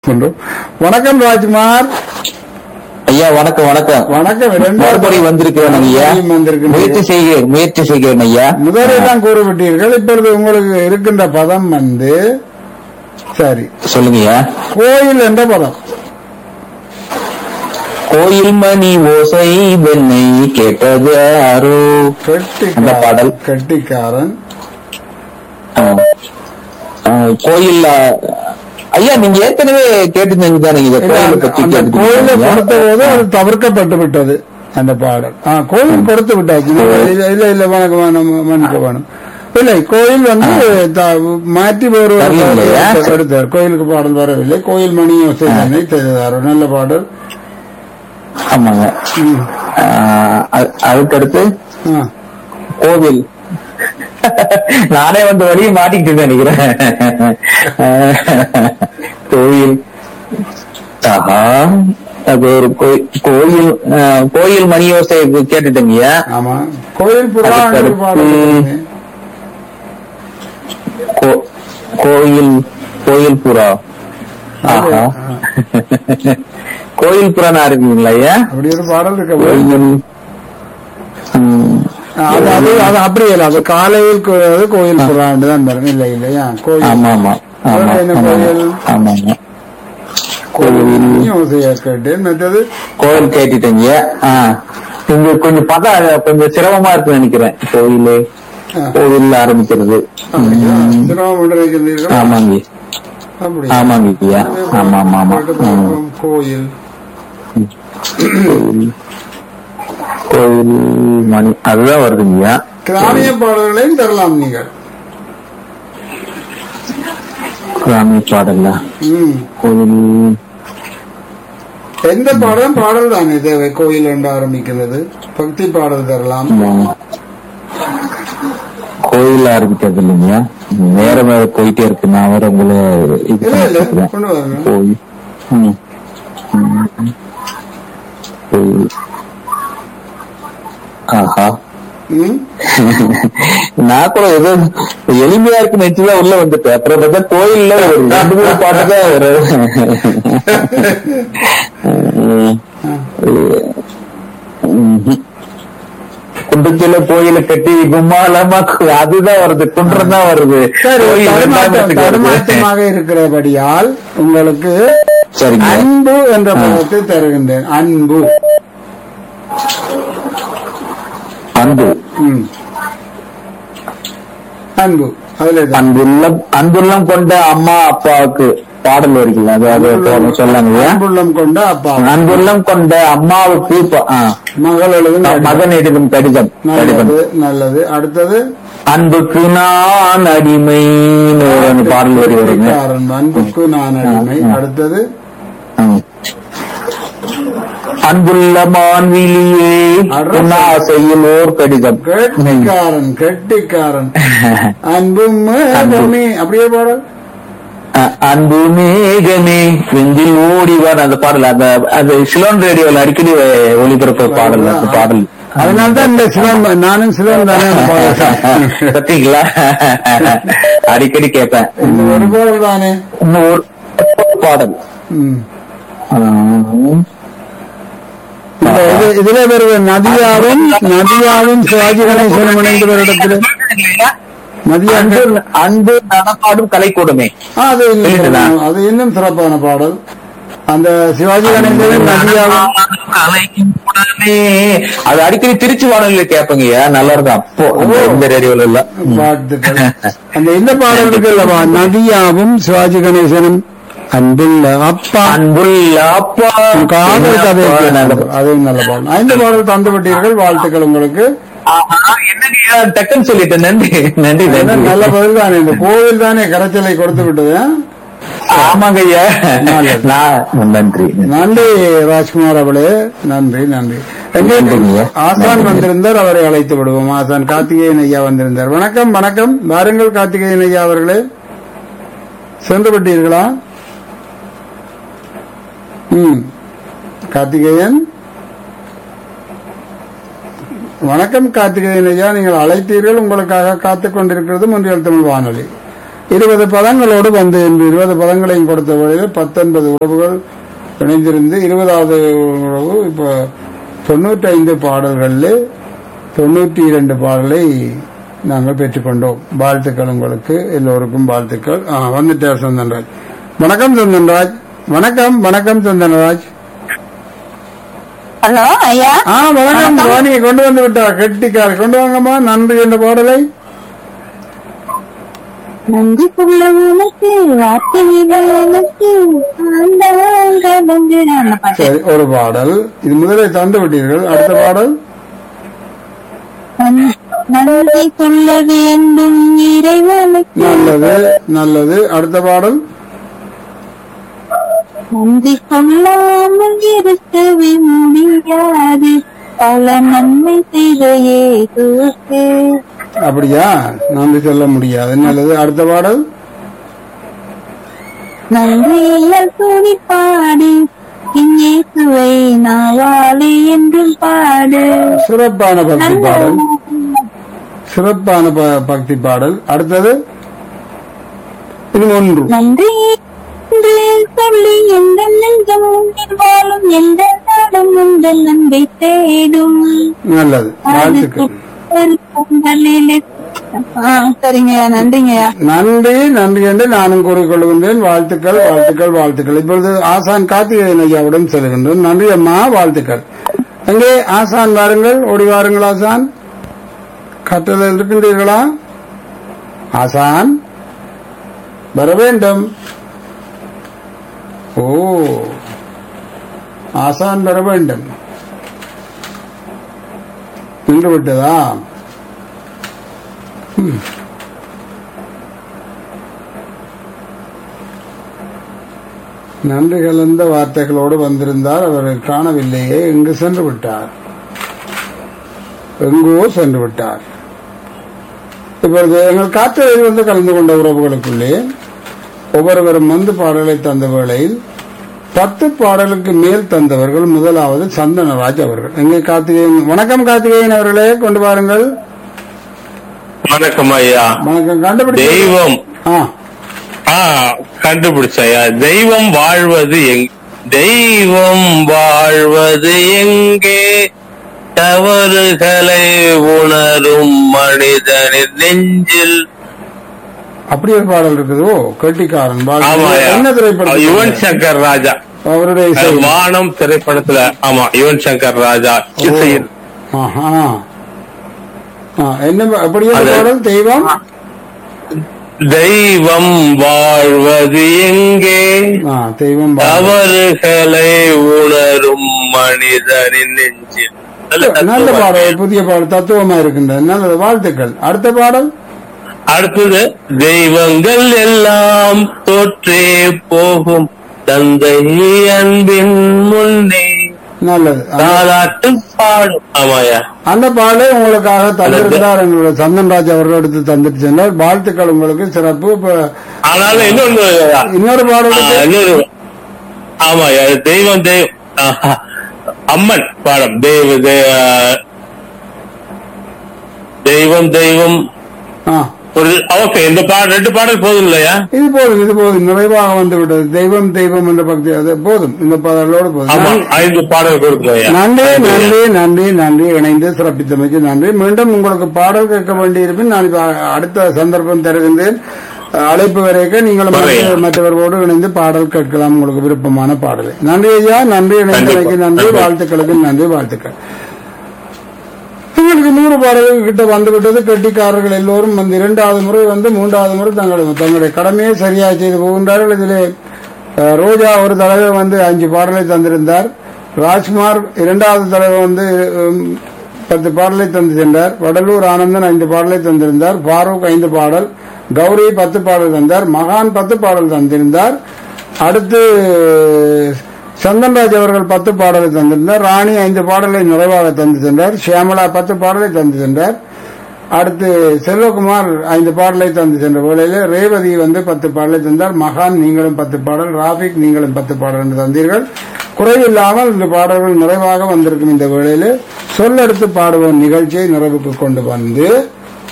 கொண்டோம். வணக்கம் ராஜ்குமார் ஐயா வணக்கம் வணக்கம் வணக்கம் இரண்டு மறுபடியும் வந்திருக்கிறேன் ஐயா மறுபடியும் வந்திருக்கின்றீர்கள். முயற்சி செய்கிறேன் முயற்சி செய்கிறேன் ஐயா முதலில் தான் கூறிவிட்டீர்கள் இப்பொழுது உங்களுக்கு இருக்கின்ற பதம் வந்து சரி சொல்லுங்க ஐயா கோயில் என்ற பதம் கோயில் மணி ஓசை வெண்ணை கேட்டது யாரோ அந்த பாடல். கெட்டிக்காரன் கெட்டிக்காரன் ஆ. ஆ, கோயில் ஆ, ஐயா நீங்க ஏற்கனவே கேட்டு தானே இத கோயிலை பத்தி அந்த கேட்டுட்டு கோயிலை இருக்கீங்க. கொடுத்த போது அது தவிர்க்கப்பட்டு விட்டது அந்த பாடல் ஆ கோயில் கொடுத்து விட்டாச்சு இல்ல இல்ல இல்ல வணக்கம் வேணும் மன்னிக்க வேணும் இல்லை கோயில் வந்து த- மாற்றி ஒரு சரியில்லையா? எடுத்தார் கோயிலுக்கு பாடல் வரவில்லை கோயில் மணி செய்தனை செய்தார் நல்ல பாடல் ஆமாங்க ம். ஆ, அ- அதுக்கடுத்து ஆ. கோவில் நானே வந்து வழியை மாட்டிக்கிட்டு நினைக்கிறேன் கோயில் ஆஹா அது ஒரு கோய்- கோயில் ஆ, கோயில் மணி யோசை கேட்டுட்டீங்கய்யா ஆமா கோயில் புறா என்ற அதுக்கடுத்து- பாடல் இருக்குமே. கோ- கோயில் கோயில் புறா ஆஹா கோயில் புறானா இருக்கீங்களா ஐயா அப்படி ஒரு பாடல் இருக்க கோயில் ம், அது அது அது அப்படி இல்லை அது காலையில் கோ- அது கோயில் புறாண்டு தான் வரும் இல்லை இல்லையா கோயில் ஆமா ஆமா ஆமா அது என்ன ஆமா கோயில்? ஆமாங்க கோயில் யோசையா கேட்டேன் மற்றது கோயில் கேட்டுட்டீங்க ஆ இங்க கொஞ்சம் பார்த்தா கொஞ்சம் சிரமமா இருக்குன்னு நினைக்கிறேன் கோயில் ஆ. கோவில் ஆரம்பிக்கிறது அப்படியா? ம், சிரமம் என்று வைக்கின்றீர்கள் ஆமாங்க அப்படியா? ஆமாங்க ஐயா ஆமா ஆமா ஆமா கேட்டு ம். பார்ப்போம். கோயில் கோயில் கோயில் மணி அதுதான் வருதுங்கய்யா கிராமிய பாடல்களையும் தரலாம் நீங்கள் கிராமிய பாடல்ல ம். கோயில் எந்த பாடலும் பாடல் தானே தேவை கோயில் என்று ஆரம்பிக்கிறது பக்தி பாடல் தரலாம் ஆமா. கோயில் ஆரம்பிக்கிறது இல்லைங்கய்யா நேரம் வேற போயிட்டே இருக்கு நான் வேற உங்களை இது இல்ல இல்ல பண்ணிட்டு இருக்கேன். கொண்டு வரணும் கோயில் ம். ம். கோயில் ஆஹா ம்? நான் கூட ஏதோ எளிமையா இருக்கு நினைச்சுதான் உள்ள வந்துட்டேன் அப்புறம் பார்த்தா கோயில்ல ஒரு ரெண்டு மூணு பாட்டு தான் ஒரு குண்டுச்சில கோயில கட்டி கும்மாலமா கு- அதுதான் வருது குன்றம் தான் வருது சரி கோயில் தடுமாற்றம் ரெண்டாயிரத்துக்கு வருது. தடுமாற்றமாக இருக்கிறபடியால் உங்களுக்கு சரிங்க அன்பு என்ற பதத்தை தருகின்றேன் அன்பு அன்பு ம். அன்பு அதுல தான். அன்புள்ளம் அன்புள்ளம் கொண்ட அம்மா அப்பாவுக்கு பாடல் வருகிறீங்களா அதாவது சொல்லாங்க அன்புள்ளம் கொண்ட அப்பா அன்புள்ளம் கொண்ட அம்மாவுக்கு ப- ஆ, மகள் எழுதும் மகன் எழுதும் கடிதம் கடிதம் நல்லது நல்லது அடுத்தது அன்புக்கு நான் அடிமைன்னு ஒரு பாடல் வரி வருங்க கெட்டிக்காரன். அன்புக்கு நான் அடிமை அடுத்தது ம். அன்புள்ள மான்விலியே உன் ஆசையில் ஓர் கடிதம் கெட்டிக்காரன் கெட்டிக்காரன் அன்பும் மேகமே அப்படியே பாடல் அ- அன்பு மேகமே வெஞ்சில் ஓடிவான் அந்த பாடல் அந்த அது சிலோன் ரேடியோல அடிக்கடி ஒளிபரப்பு பாடல் அந்த பாடல் அதனால்தான் இந்த சிவன் நானும் சிவன் தானே அந்த பாடல். பார்த்தீங்களா அடிக்கடி கேட்பேன் இந்த ஒரு பாடல் தானே இன்னும் ஒரு பாடல் ம். ஆம். இந்த இது- இதுல வருவது நதியாவும் நதியாவும் சிவாஜி கணேசனும் இணைந்து ஒரு இடத்துல நதியா அன்பு அன்பு நடப்பாடும் கலைக்கூடமே ஆ, அது இன்னும் இல்லைங்களா? சிறப்பான- அது இன்னும் சிறப்பான பாடல் அந்த சிவாஜி கணேசனும் நதியாவும் கலைக்கூடமே அது அடிக்கடி திருச்சி வானொலியில கேட்பங்கய்யா நல்லா இருக்கும் அப்போ அந்த இந்த ரேடியோல இல்ல பாட்டுகள் அந்த இந்த பாடல் இருக்குல்லவா நதியாவும் சிவாஜி கணேசனும் அன்புள்ள அப்பா அன்புள்ள அப்பா காதல் கதை நல்ல அதுவும் நல்ல பாடல் ஐந்து பாடல் தந்து விட்டீர்கள் வாழ்த்துக்கள் உங்களுக்கு ஆஹா, என்னங்கய்யா டக்குன்னு சொல்லிட்டேன் நன்றி நன்றி நல்ல நன்றி பதில் தானே இந்த கோவில் தானே கரைச்சலை கொடுத்து விட்டது ஆ? ஆமாங்க ஐயா நல்லது. நான் நன்றி நன்றி ராஜ்குமார் அவளே நன்றி நன்றி எங்கே நன்றிங்க. ஆசான் வந்திருந்தார் அவரை அழைத்து விடுவோம் ஆசான் கார்த்திகேயன் ஐயா வந்திருந்தார் வணக்கம் வணக்கம் வாருங்கள் கார்த்திகேயன் ஐயா அவர்களே சென்று விட்டீர்களா ம் கார்த்திகேயன் வணக்கம் கார்த்திகேயன் ஐயா நீங்கள் அழைத்தீர்கள் உங்களுக்காக காத்துக் கொண்டிருக்கிறது முன்றியல் தமிழ் வானொலி இருபது பதங்களோடு வந்து இன்று இருபது பதங்களையும் கொடுத்த வழியில் பத்தொன்பது உறவுகள் இணைந்திருந்து இருபதாவது உறவு இப்போ தொண்ணூற்றி ஐந்து பாடல்களில் தொண்ணூற்றி இரண்டு பாடலை நாங்கள் பெற்றுக்கொண்டோம் வாழ்த்துக்கள் உங்களுக்கு எல்லோருக்கும் வாழ்த்துக்கள் ஆ, வந்துட்டார் சந்தன்ராஜ் வணக்கம் சந்தன்ராஜ் வணக்கம் வணக்கம் சந்தன்ராஜ் ஹலோ ஐயா ஆ வணக்கம் வாணியை கொண்டு வந்து விட்டார் கெட்டிக்கார் கொண்டு வாங்கம்மா நன்றி என்ற பாடலை நன்றி சொல்ல உனக்கு வார்த்தைகள் உனக்கு ஆண்டவன் கடந்து அந்த பாட்டு சரி ஒரு பாடல் இது முதலை தந்து விட்டீர்கள் அடுத்த பாடல் நன்- நன்றி சொல்ல வேண்டும் இறைவனுக்கு நல்லது நல்லது அடுத்த பாடல் நன்றி சொல்லாமல் இருக்கவே முடியாது பல நன்மை செய்த ஏதுக்கு அப்படியா நன்றி சொல்ல முடியாது நல்லது அடுத்த பாடல் நன்றியில் துணி பாடு இயேசுவை நாவாளி என்றும் பாடு சிறப்பான பக்தி பாடல் சிறப்பான ப- பக்தி பாடல் அடுத்தது இது ஒன்று நன்றி என்று சொல்லி எந்த நெஞ்சம் உன்னில் வாழும் எந்த நாடும் உங்கள் அன்பை தேடும் நல்லது வாழ்த்துக்கள் பொங்கலிலே ஆ, சரிங்கய்யா நன்றிங்கய்யா நன்றி நன்றி என்று நானும் கூறிக்கொள்கின்றேன் வாழ்த்துக்கள் வாழ்த்துக்கள் வாழ்த்துக்கள் இப்பொழுது ஆசான் கார்த்திகேயன் ஐயாவிடம் செல்கின்றேன் நன்றி அம்மா வாழ்த்துக்கள் எங்கே ஆசான் வாருங்கள் ஓடி வாருங்கள் ஆசான் கட்டளை இருக்கின்றீர்களா ஆசான் வர வேண்டும் ஓ ஆசான் வர வேண்டும் நின்று விட்டதா நன்றி கலந்த வார்த்தைகளோடு வந்திருந்தார் அவரை காணவில்லையே எங்கு சென்று விட்டார் எங்கோ சென்று விட்டார் இப்பொழுது எங்கள் காற்றலில் வந்து கலந்து கொண்ட உறவுகளுக்குள்ளே ஒவ்வொருவரும் வந்து பாடலை தந்த வேளையில் பத்து பாடலுக்கு மேல் தந்தவர்கள் முதலாவது சந்தனராஜ் அவர்கள் எங்கே கார்த்திகேயன் வணக்கம் கார்த்திகேயன் அவர்களே கொண்டு வாருங்கள் வணக்கம் ஐயா வணக்கம் கண்டுபிடி தெய்வம் ஆ ஆ கண்டுபிடிச்சையா தெய்வம் வாழ்வது எங் தெய்வம் வாழ்வது எங்கே தவறுகளை உணரும் மனிதனின் நெஞ்சில் அப்படி ஒரு பாடல் இருக்குதோ கெட்டிக்காரன் பாடல். ஆமாயா என்ன திரைப்படம் யுவன் சங்கர் ராஜா அவருடைய இசை வானம் திரைப்படத்துல ஆமா யுவன் சங்கர் ராஜா இசையில் ஆஹா. ஆ, என்ன அப்படி ஒரு அது- பாடல் தெய்வம் தெய்வம் வாழ்வது எங்கே ஆ, தெய்வம் பாடல். தவறுகளை உணரும் மனிதனின் நெஞ்சில் நல்ல நல்ல தத்துவம். பாடல் புதிய பாடல் தத்துவமா இருக்கின்றது நல்லது வாழ்த்துக்கள் அடுத்த பாடல் அடுத்தது தெய்வங்கள் எல்லாம் தோற்றே போகும் தந்தை அன்பின் முன்னே நல்லது அந்த- தாலாட்டு பாடும் ஆமாயா அந்த பாடலை உங்களுக்காக தந்திருக்கிறார் எங்களுடைய சந்தன்ராஜ் அவர்கள் எடுத்து தந்துட்டு சென்றார் வாழ்த்துக்கள் உங்களுக்கு சிறப்பு இப்ப ஆனாலும் இன்னொன்று இன்னொரு ஆ, பாடலுக்கு இன்னொரு ஆமாயா தெய்வம் தெய்வம் ஆஹா. அம்மன் பாடம் தெய்வ தெய்வ- தெய்வம் தெய்வம் ஆ, ஒரு ஓகே இந்த பாடல் ரெண்டு பாடல் போதும் இல்லையா இது போதும் இது போதும் நிறைவாக வந்து விட்டது தெய்வம் தெய்வம் என்ற பக்தி அது போதும் இந்த பாடலோடு ஆமா போதும் ஐந்து பாடல் கொடுக்கலையா நன்றி நன்றி நன்றி நன்றி இணைந்து சிறப்பித்தமைக்கு நன்றி மீண்டும் உங்களுக்கு பாடல் கேட்க வேண்டியிருப்பின் நான் இப்ப அடுத்த சந்தர்ப்பம் தருகின்றேன் அழைப்பு வரைக்கும் நீங்களும் வரேன். மற்ற- மற்றவர்களோடு இணைந்து பாடல் கேட்கலாம் உங்களுக்கு விருப்பமான பாடலை நன்றி ஐயா நன்றி இணைந்தமைக்கு கண்டிப்பா. நன்றி நன்றி. வாழ்த்துக்களுக்கு நன்றி வாழ்த்துக்கள் உங்களுக்கு நூறு பாடல்கள் கிட்ட வந்துவிட்டது கெட்டிக்காரர்கள் எல்லோரும் வந்து இரண்டாவது முறை வந்து மூன்றாவது முறை தங்கள் தங்களுடைய கடமையை சரியாக செய்து போகின்றார்கள் இதிலே அஹ், ரோஜா ஒரு தடவை வந்து அஞ்சு பாடலை தந்திருந்தார் ராஜ்குமார் இரண்டாவது தடவை வந்து உம், பத்து பாடலை தந்து சென்றார் வடலூர் ஆனந்தன் ஐந்து பாடலை தந்திருந்தார் ஃபாரூக் ஐந்து பாடல் கௌரி பத்து பாடல் தந்தார் மகான் பத்து பாடல் தந்திருந்தார் அடுத்து சந்தன்ராஜ் அவர்கள் பத்து பாடலை தந்திருந்தார் ராணி ஐந்து பாடலை நிறைவாக தந்து சென்றார் ஷியாமலா பத்து பாடலை தந்து சென்றார் அடுத்து செல்வகுமார் ஐந்து பாடலை தந்து சென்ற வேளையில ரேவதி வந்து பத்து பாடலை தந்தார் மகான் நீங்களும் பத்து பாடல் ராபிக் நீங்களும் பத்து பாடல் என்று தந்தீர்கள் குறைவில்லாமல் இந்த பாடல்கள் நிறைவாக வந்திருக்கும் இந்த வேளையில சொல்லெடுத்து பாடுவோம் நிகழ்ச்சியை நிறைவுக்கு கொண்டு வந்து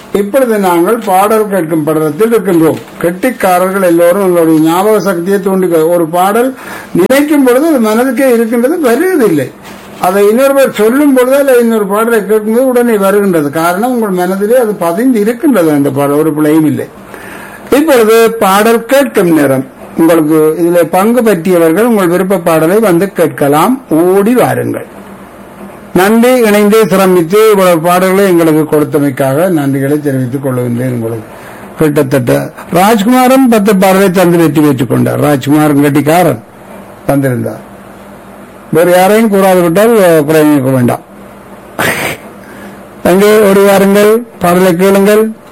இப்பொழுது நாங்கள் பாடல் கேட்கும் படத்தில் இருக்கின்றோம் கெட்டிக்காரர்கள் எல்லோரும் உங்களுடைய ஞாபக சக்தியை தூண்டி ஒரு பாடல் நினைக்கும் பொழுது அது மனதுக்கே இருக்கின்றது வருவதில்லை அதை இன்னொருவர் சொல்லும் பொழுது அல்ல இன்னொரு பாடலை கேட்கும்போது உடனே வருகின்றது காரணம் உங்கள் மனதிலே அது பதிந்து இருக்கின்றது அந்த பாடல் ஒரு பிழையும் இல்லை இப்பொழுது பாடல் கேட்கும் நேரம் உங்களுக்கு இதில் பங்கு பற்றியவர்கள் உங்கள் விருப்ப பாடலை வந்து கேட்கலாம் ஓடி வாருங்கள் நன்றி இணைந்து சிரமித்து இவ்வளவு பாடல்களை எங்களுக்கு கொடுத்தமைக்காக நன்றிகளை தெரிவித்துக் கொள்கின்றேன் உங்களுக்கு கிட்டத்தட்ட ராஜ்குமாரும் பத்து பாடலை தந்து வெற்றி பெற்றுக் கொண்டார் ராஜ்குமாரன் கட்டிக்காரன் தந்திருந்தார் வேறு யாரையும் கூறாது விட்டால் குறைக்க வேண்டாம் அங்கே ஓடி வாருங்கள் பாடலை கேளுங்கள்